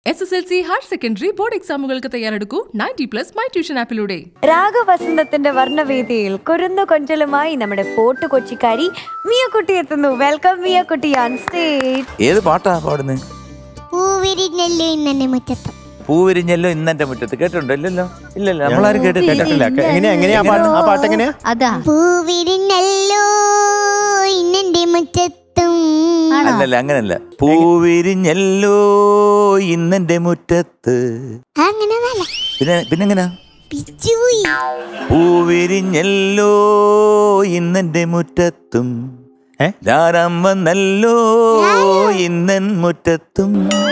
S S L C higher secondary board എക്സാമുകൾക്ക് തയ്യാറെടുക്കൂ ninety plus my tuition ആപ്പിലൂടെ രാഗവസന്തത്തിന്റെ വർണ്ണവേദിയിൽ കുരുന്നു കൊഞ്ചലുമായി നമ്മുടെ ഫോർട്ട് കൊച്ചിക്കാരി മിയക്കുട്ടി എത്തുന്നു വെൽക്കം മിയക്കുട്ടി ഓൺ സ്റ്റേജ് ഏത് പാട്ടാ പാടുന്നത് പൂവിരിഞ്ഞല്ലോ ഇന്നെ മുറ്റത്ത് പൂവിരിഞ്ഞല്ലോ ഇന്നെന്റെ മുറ്റത്ത് കേട്ടിട്ടുണ്ടോ ഇല്ലല്ലോ ഇല്ലല്ലോ നമ്മളാരും കേട്ട് കേട്ടിട്ടില്ല എങ്ങനെയാ എങ്ങനെയാ ആ പാട്ട് ആ പാട്ട് എങ്ങനെയാ അതാ പൂവിരിഞ്ഞല്ലോ ഇന്നെ മുറ്റത്തും അല്ലല്ല അങ്ങനല്ല പൂവിരിഞ്ഞല്ലോ ഇന്നെന്റെ മുറ്റത്ത് അങ്ങനെന്നല്ല പിന്നെ പിന്നെങ്ങനാ പിച്ചുപോയി പൂവിരിഞ്ഞല്ലോ ഇന്നെന്റെ മുറ്റത്തും ഏ? ധാരാം വന്നല്ലോ ഇന്നൻ മുറ്റത്തും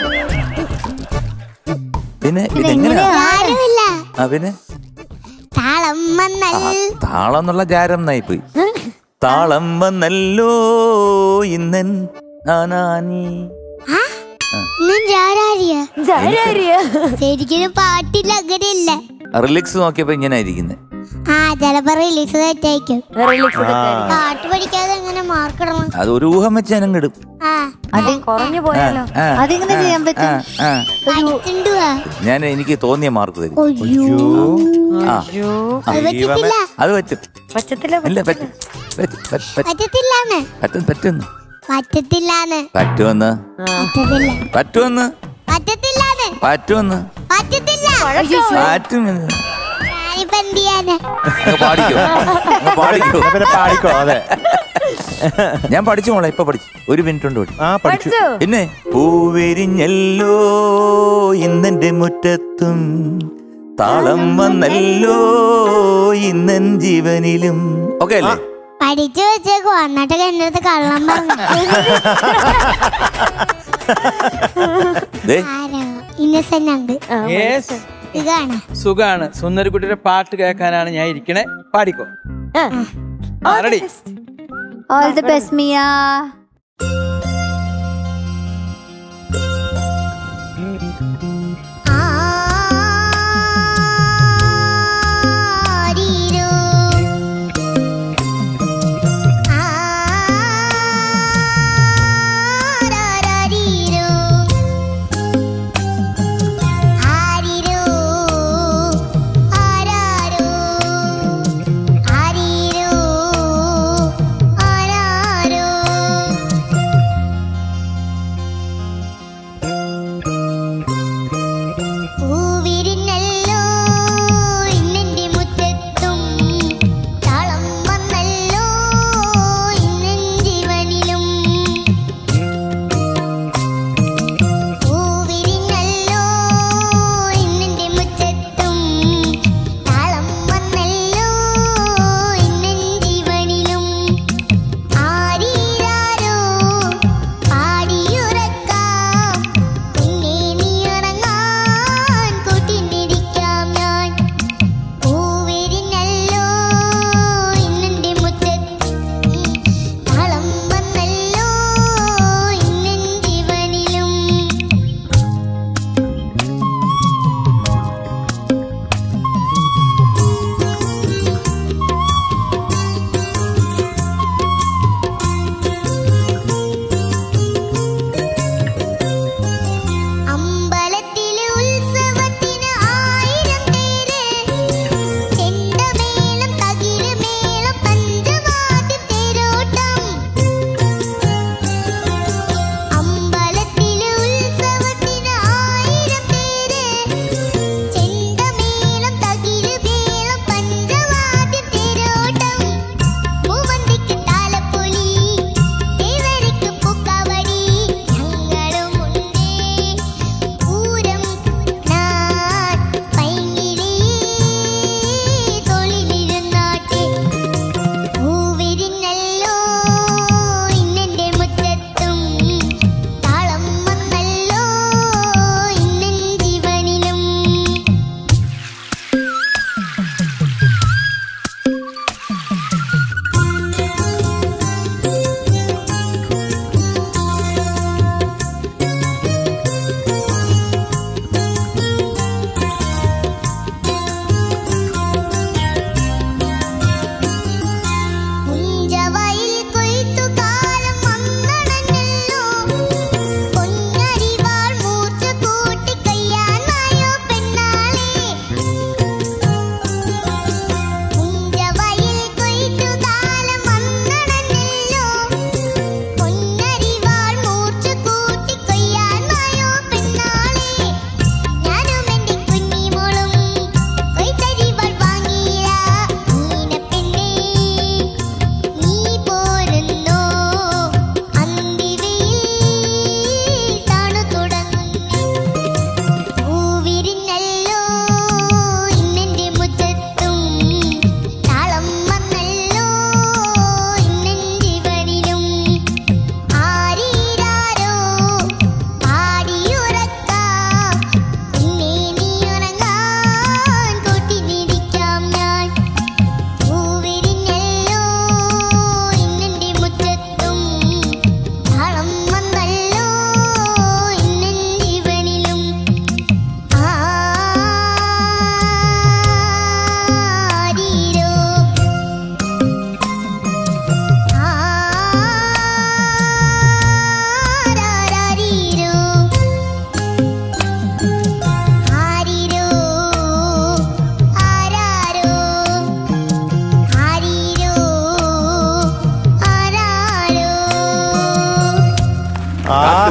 പിന്നെ ഇതെങ്ങനെയാ ആരുമില്ല ആ പിന്നെ താളം വന്നൽ ആ, താളം എന്നുള്ള ജാരം നായിപ്പോയി താളം വന്നല്ലോ ഇന്നൻ നാനാനി ഇന്നും ഞാനാരിയ ജാരാരിയ ശരിക്കും പാട്ടില്ല അങ്ങനെയല്ല റിലിക്സ് നോക്കിയപ്പോ ഇങ്ങനെ ഇരിക്കുന്നത് ആ ചിലപ്പോ റിലീസ് തെറ്റായിരിക്കും റിലീസ് പാട്ട് പഠിക്കാതെ എങ്ങനെ മാർക്ക് ഇടണം അത് ഒരു ഊഹം വെച്ച് ഞാൻ ഇടും ആ അത് കുറഞ്ഞു പോയാലോ ആ, അതെങ്ങനെ ചെയ്യാൻ പറ്റും ആ, ആ. പഠിച്ചിട്ടുവാ ഞാൻ എനിക്ക് തോന്നിയ മാർക്ക് തരും അയ്യോ ആ അത് പറ്റത്തില്ല അത് പറ്റും പച്ചത്തില ഇല്ല പറ്റും പറ്റും പറ്റും, പറ്റും. പറ്റത്തില്ലാന്ന് പറ്റും പറ്റുമെന്ന് പറ്റത്തില്ലാന്ന് പറ്റുമെന്ന് പറ്റത്തില്ല പറ്റുമെന്ന് പറ്റത്തില്ലാന്ന് പറ്റുമെന്ന് പറ്റത്തില്ല പറ്റുമെന്ന് ഞാനിപ്പോ എന്ത് ചെയ്യാന് അങ്ങ് പാടിക്കോ അങ്ങ് പാടിക്കോ എന്നാ പിന്നെ പാടിക്കോ അതെ ഞാൻ പഠിച്ചു മോളെ ഇപ്പൊ പഠിച്ചു ഒരു മിനിറ്റ് കൊണ്ട് പഠിച്ചു ആ പഠിച്ചു പഠിച്ചോ പിന്നെ പൂവിരിഞ്ഞല്ലോ ഇന്നെന്റെ മുറ്റത്തും താളം വന്നല്ലോ ഇന്നൻ ജീവനിലും ഓക്കെ അല്ലേ പഠിച്ചു വെച്ചേക്കോ എന്നിട്ട് എന്റെ അടുത്ത് കള്ളം പറഞ്ഞു ദേ, ആരോ ഇന്നസെന്റ് അങ്ക് യെസ് ഇതാണ് സുഖാണ് സുന്ദരിക്കുട്ടിയുടെ പാട്ട് കേൾക്കാനാണ് ഞാൻ ഇരിക്കണേ പാടിക്കോ ready all the best Mia ആരീരോ ആരാരീരോ ആരീരോ ആരാരോ ആരീരോ ആരാരോ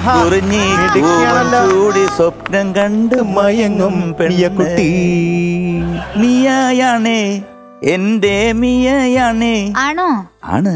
ആഹാ. കുറിഞ്ഞി മിടുക്കിയാണല്ലോ. ചൂടി സ്വപ്നം കണ്ട് മയങ്ങും മിയക്കുട്ടി പെണ്ണുകുട്ടി മിയയാണേ എന്റെ മിയയാണേ ആണോ ആണ്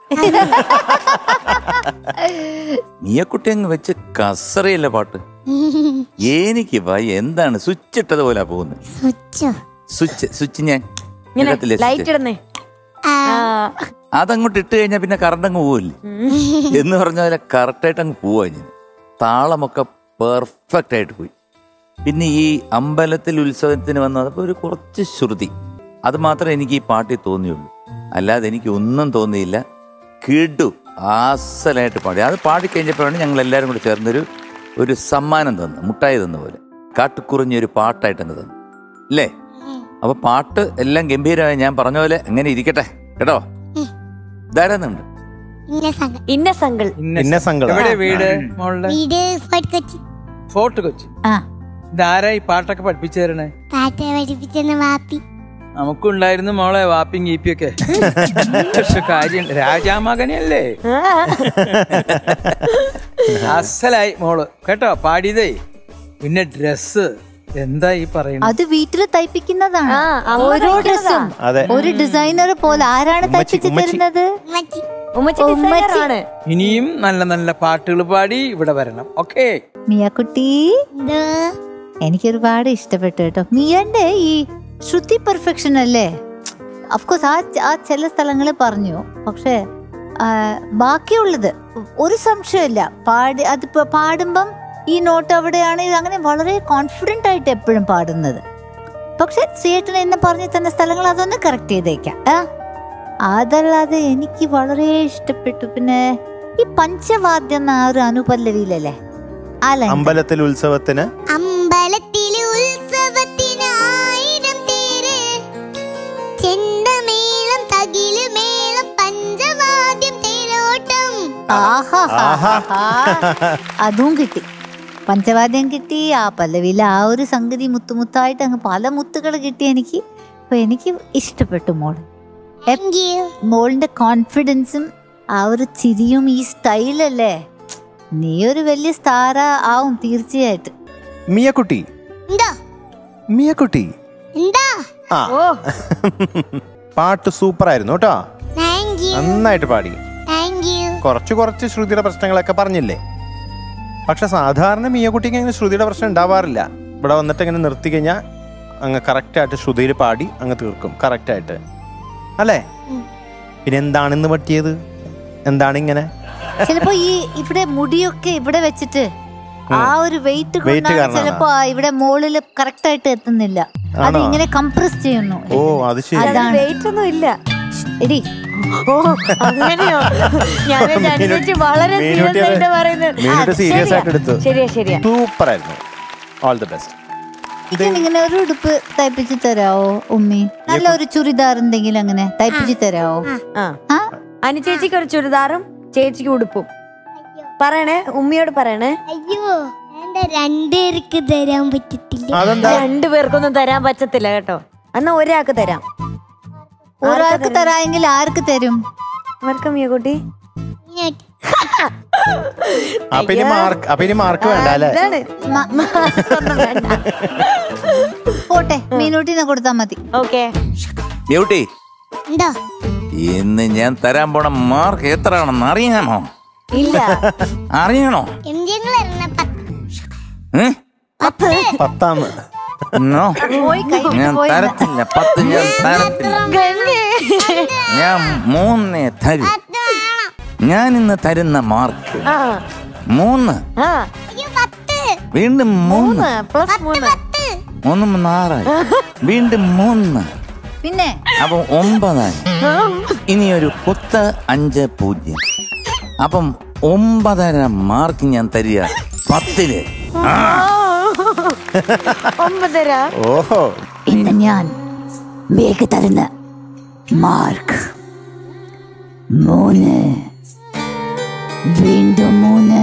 മിയക്കുട്ടി അങ്ങ് വെച്ച് കസറയില്ല പാട്ട് എനിക്ക് ഭയ എന്താണ് സ്വിച്ച് ഇട്ടത് പോലെ പോകുന്നത് സ്വിച്ചോ സ്വിച്ച് സ്വിച്ച് ഞാൻ ഇങ്ങനെ ഇടത്തില്ലേ ലൈറ്റ് switch? ഇടുന്നേ ആ, ആ അതങ്ങോട്ട് ഇട്ട് കഴിഞ്ഞാൽ പിന്നെ കറണ്ട് അങ്ങ് പോവില്ലേ എന്ന് പറഞ്ഞ പോലെ കറക്റ്റായിട്ട് അങ്ങ് പോവാ ഞാൻ താളമൊക്കെ പെർഫെക്റ്റ് ആയിട്ട് പോയി പിന്നെ ഈ അമ്പലത്തിൽ ഉത്സവത്തിന് വന്നപ്പോൾ ഒരു കുറച്ച് ശ്രുതി അത് മാത്രമേ എനിക്ക് ഈ പാട്ടിൽ തോന്നിയുള്ളൂ അല്ലാതെ എനിക്ക് ഒന്നും തോന്നിയില്ല കിടു ആസലായിട്ട് പാടി അത് പാടിക്കഴിഞ്ഞപ്പോഴാണ് ഞങ്ങൾ എല്ലാവരും കൂടി ചേർന്നൊരു ഒരു സമ്മാനം തന്നു മുട്ടായി തന്ന പോലെ കാട്ടുകുറിഞ്ഞ ഒരു പാട്ടായിട്ട് അങ്ങ് തന്നു അല്ലേ അപ്പൊ പാട്ട് എല്ലാം ഗംഭീരമായി ഞാൻ പറഞ്ഞ പോലെ എങ്ങനെ ഇരിക്കട്ടെ കേട്ടോ ധാരാന്നുണ്ട് ഇന്ന സംഘം ഇന്ന സങ്കിൾ പിന്നെ സങ്കടം എവിടെ വീട് മോളുടെ വീട് ഫോർട്ട് കൊച്ചി ഫോർട്ട് കൊച്ചി ആ ഇതാരാ ഈ പാട്ടൊക്കെ പഠിപ്പിച്ചു തരണേ പാട്ട് പഠിപ്പിച്ചെന്ന വാപ്പി നമുക്കുണ്ടായിരുന്നു മോളെ വാപ്പിയും ഗീപ്പിയൊക്കെ പക്ഷെ കാര്യം രാജാമകനല്ലേ അസലായി മോള് കേട്ടോ പാടിയതേ പിന്നെ ഡ്രസ് എന്താ ഈ പറയുന്നത് അത് വീട്ടിൽ തയ്പ്പിക്കുന്നതാണ് ആ, അമ്മ ഓരോ തയ്ക്കുന്നതാ. ഡ്രസ്സും അതെ ഒരു ഡിസൈനർ പോലെ ആരാണ് ഉമ്മച്ചി, തയ്പ്പിച്ചു ഉമ്മച്ചി. തരുന്നത് ഉമ്മച്ചി ഉമ്മച്ചി ഡിസൈനർ ആണ് ഇനിയും നല്ല നല്ല പാട്ടുകൾ പാടി ഇവിടെ വരണം ഓക്കേ മിയക്കുട്ടി എന്തോ എനിക്കൊരുപാട് ഇഷ്ടപ്പെട്ടു കേട്ടോ മിയന്റെ ഈ ശ്രുതി പെർഫെക്ഷൻ അല്ലേ അഫ്കോഴ്സ് ആ ആ ചില സ്ഥലങ്ങളിൽ പറഞ്ഞു പക്ഷേ ആ, ബാക്കിയുള്ളത് ഒരു സംശയമില്ല പാടി അതിപ്പോ പാടുമ്പം ഈ നോട്ട് അവിടെയാണ് ഇത് അങ്ങനെ വളരെ കോൺഫിഡന്റ് ആയിട്ട് എപ്പോഴും പാടുന്നത് പക്ഷെ ശ്രീയേട്ടൻ എന്നെ പറഞ്ഞു തന്ന സ്ഥലങ്ങൾ അതൊന്ന് കറക്റ്റ് ചെയ്തേക്കാം ആ അതല്ലാതെ എനിക്ക് വളരെ ഇഷ്ടപ്പെട്ടു പിന്നെ ഈ പഞ്ചവാദ്യം എന്ന ആ ഒരു അനുപല്ലവിയിലല്ലേ ആ line. അമ്പലത്തിൽ ഉത്സവത്തിന് അമ്പലത്തിലെ ഉത്സവത്തിന് ആയിരം പേര് ചെണ്ടമേളം തകില് മേളം പഞ്ചവാദ്യം തേരോട്ടം ആഹാ ആഹാ. അതും കിട്ടി പഞ്ചവാദ്യം കിട്ടി ആ പല്ലവിയിൽ ആ ഒരു സംഗതി മുത്തുമുത്തായിട്ട് അങ്ങ് പല മുത്തുകൾ കിട്ടി എനിക്ക് അപ്പൊ എനിക്ക് ഇഷ്ടപ്പെട്ടു മോൾ താങ്ക് യു മോളിന്റെ കോൺഫിഡൻസും ആ ഒരു ചിരിയും ഈ സ്റ്റൈലല്ലേ നീ ഒരു വലിയ സ്റ്റാർ ആവും തീർച്ചയായിട്ടും മിയക്കുട്ടി എന്താ മിയക്കുട്ടി എന്താ ആ പാട്ട് സൂപ്പർ ആയിരുന്നു കേട്ടോ താങ്ക് യു നന്നായിട്ട് പാടി താങ്ക് യു കുറച്ച് കുറച്ച് ശ്രുതിയുടെ പ്രശ്നങ്ങളൊക്കെ പറഞ്ഞില്ലേ പക്ഷെ സാധാരണ മിയക്കുട്ടിക്ക് അങ്ങനെ ശ്രുതിയുടെ പ്രശ്നം ഉണ്ടാവാറില്ല ഇവിടെ വന്നിട്ട് ഇങ്ങനെ നിർത്തി കഴിഞ്ഞാൽ അങ്ങ് കറക്റ്റായിട്ട് ശ്രുതിയിൽ പാടി അങ്ങ് തീർക്കും കറക്റ്റായിട്ട് അല്ലേ പിന്നെ എന്താണിന്ന് പറ്റിയത് എന്താണ് ഇങ്ങനെ ചിലപ്പോ ഈ ഇവിടെ മുടിയൊക്കെ ഇവിടെ വെച്ചിട്ട് ആ ഒരു വെയിറ്റ് Weight കൊണ്ടാണ് കാരണമാണോ? ചിലപ്പോ ആ ഇവിടെ മുകളിൽ കറക്റ്റ് ആയിട്ട് എത്തുന്നില്ല അത് ആണോ? ഇങ്ങനെ കംപ്രസ് ചെയ്യുന്നു ഓ അത് ശരി അതാണ്. വെയിറ്റ് ഒന്നും ഇല്ല എടി ഓ അങ്ങനെയോ ഞാൻ അനുസരിച്ച് വളരെ മീനുട്ടി സീരിയസ് അത് ആയിട്ട് പറയുന്നത് മീനുട്ടി ആ, serious ശരിയാ. ആയിട്ട് എടുത്തു. ശരിയാ ശരിയാ സൂപ്പർ ആയിരുന്നു ഓൾ ദി ബെസ്റ്റ് എനിക്ക് ഇങ്ങനെ ഒരു ഉടുപ്പ് തയ്പ്പിച്ച് തരാവോ ഉമ്മി നല്ല ഒരു ചുരിദാർ എന്തെങ്കിലും അങ്ങനെ തയ്പ്പിച്ച് തരാവോ ആ ആ അനു ചേച്ചിക്ക് ഒരു ചുരിദാറും ചേച്ചിക്ക് ഉടുപ്പും പറയണേ ഉമ്മിയോട് പറയണേ അയ്യോ എന്റെ രണ്ടുപേർക്ക് തരാൻ പറ്റത്തില്ല അതെന്താ രണ്ടു പേർക്കൊന്നും തരാൻ പറ്റത്തില്ല കേട്ടോ എന്നാ ഒരാൾക്ക് തരാം ഒരാൾക്ക് തരാമെങ്കിൽ ആർക്ക് തരും അവർക്ക് മിയ കുട്ടി ഇങ്ങോട്ട്. അപ്പൊ ഇനി മാർക്ക് അപ്പൊ ഇനി മാർക്ക് വേണ്ട അല്ലേ ഇതാണ് മ- ഒന്നും വേണ്ട പോട്ടെ മീനൂട്ടിനെ കൊടുത്താ മതി ഓക്കെ ബ്യൂട്ടി എന്താ ഇന്ന് ഞാൻ തരാൻ പോണ മാർക്ക് എത്രയാണെന്ന് അറിയാമോ ഇല്ല അറിയണോ എം ജി ഞങ്ങൾ എറിഞ്ഞ പത്ത് ഏ? പത്താന്ന് നോ. പോയി കഴിഞ്ഞിട്ട് ഞാൻ പോയി തരത്തില്ല പത്ത് ഞാൻ തരത്തില്ല ഞാൻ മൂന്നേ തരൂ ഞാൻ ഇന്ന് തരുന്ന മാർക്ക് ആ മൂന്ന് ആ അയ്യോ പത്ത് വീണ്ടും മൂന്ന് മൂന്ന് പ്ലസ് മൂന്ന് പത്ത് മൂന്ന് മൂന്ന് ആറായി വീണ്ടും മൂന്ന് പിന്നെ അപ്പൊ ഒമ്പതായി ഇനി ഒരു പത്ത് അഞ്ച് പൂജ്യം അപ്പം ഒമ്പതര മാർക്ക് ഞാൻ തരിക പത്തില് ആ, ഒമ്പതര ഓഹോ ഇന്ന് ഞാൻ വേഗ തരുന്ന മാർക്ക് മൂന്ന് വീണ്ടും മൂന്ന്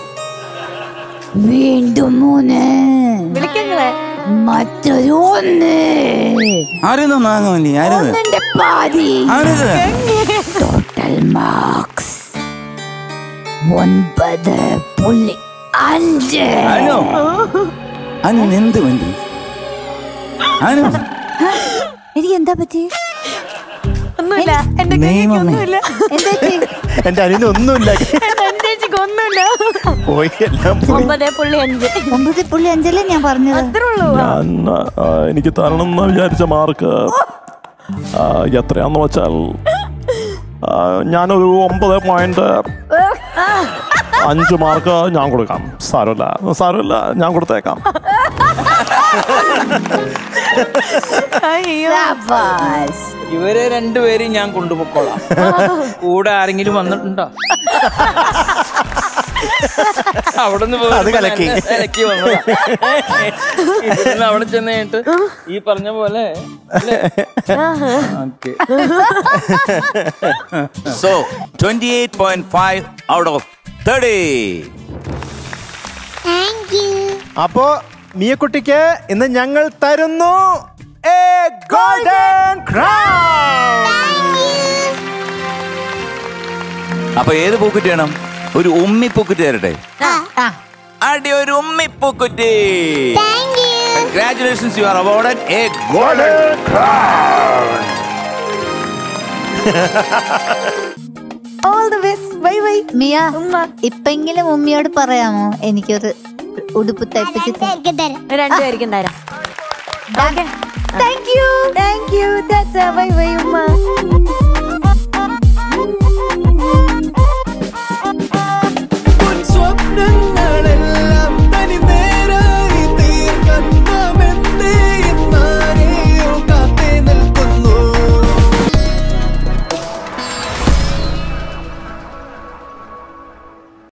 വീണ്ടും മൂന്ന് വിളിക്കങ്ങളെ മറ്റൊരു ഒന്ന് അരുത് നാഗവല്ലി അരുത് ഒന്നിന്റെ പാതി അരുത് ടോട്ടൽ മാർക്സ് ഒൻപത് പുള്ളി അഞ്ച് അനു അനു എന്ത് വേണ്ടി അനു എനിക്ക് എന്താ പറ്റി ഒന്നുമില്ല എന്റെ ദൈവമേ. കയ്യിലേക്ക് ഒന്നുമില്ല എന്താ പറ്റി എന്റെ അനിന് ഒന്നുമില്ല എന്റെ അഞ്ചേച്ചിക്ക് ഒന്നുമില്ല പോയി എല്ലാം പോയി. ഒമ്പതേ പുള്ളി അഞ്ച് ഒമ്പത് പുള്ളി അഞ്ചല്ലേ ഞാൻ പറഞ്ഞത് അത്രേ ഉള്ളൂ ഞാൻ ആ, എനിക്ക് തരണം എന്ന് വിചാരിച്ച മാർക്ക് ആ, എത്രയാന്ന് വെച്ചാൽ ആ, ഞാനൊരു ഒമ്പത് പോയിന്റ് അഞ്ച് മാർക്ക് ഞാൻ കൊടുക്കാം സാരമില്ല സാരമില്ല ഞാൻ കൊടുത്തേക്കാം അയ്യോ ശാബാസ്. ഇവരെ രണ്ടുപേരെയും ഞാൻ കൊണ്ടുപോയിക്കോളാം കൂടെ ആരെങ്കിലും വന്നിട്ടുണ്ടോ അവിടെ അത് കലക്കി. അവിടെ ചെന്ന് കഴിഞ്ഞിട്ട് ഈ പറഞ്ഞ പോലെ okay so twenty eight point five out of thirty thank you അപ്പോ മിയക്കുട്ടിക്ക് ഇന്ന് ഞങ്ങൾ തരുന്നു a golden crown. അപ്പൊ ഏത് പൂക്കുറ്റി വേണം ഒരു ഉമ്മി പൂക്കുറ്റി തരട്ടെ ആ, അടി ഒരു ഉമ്മി പൂക്കുറ്റി thank you congratulations you are awarded a golden all the best bye bye Mia ഉമ്മ ഇപ്പെങ്കിലും ഉമ്മിയോട് പറയാമോ എനിക്കൊരു ഉടുപ്പ് തയ്പ്പിച്ച് ത- രണ്ടുപേർക്ക് തരാം രണ്ടുപേർക്കും തരാം താങ്ക് യു താങ്ക് യു ടാറ്റ ബൈ ബൈ ഉമ്മ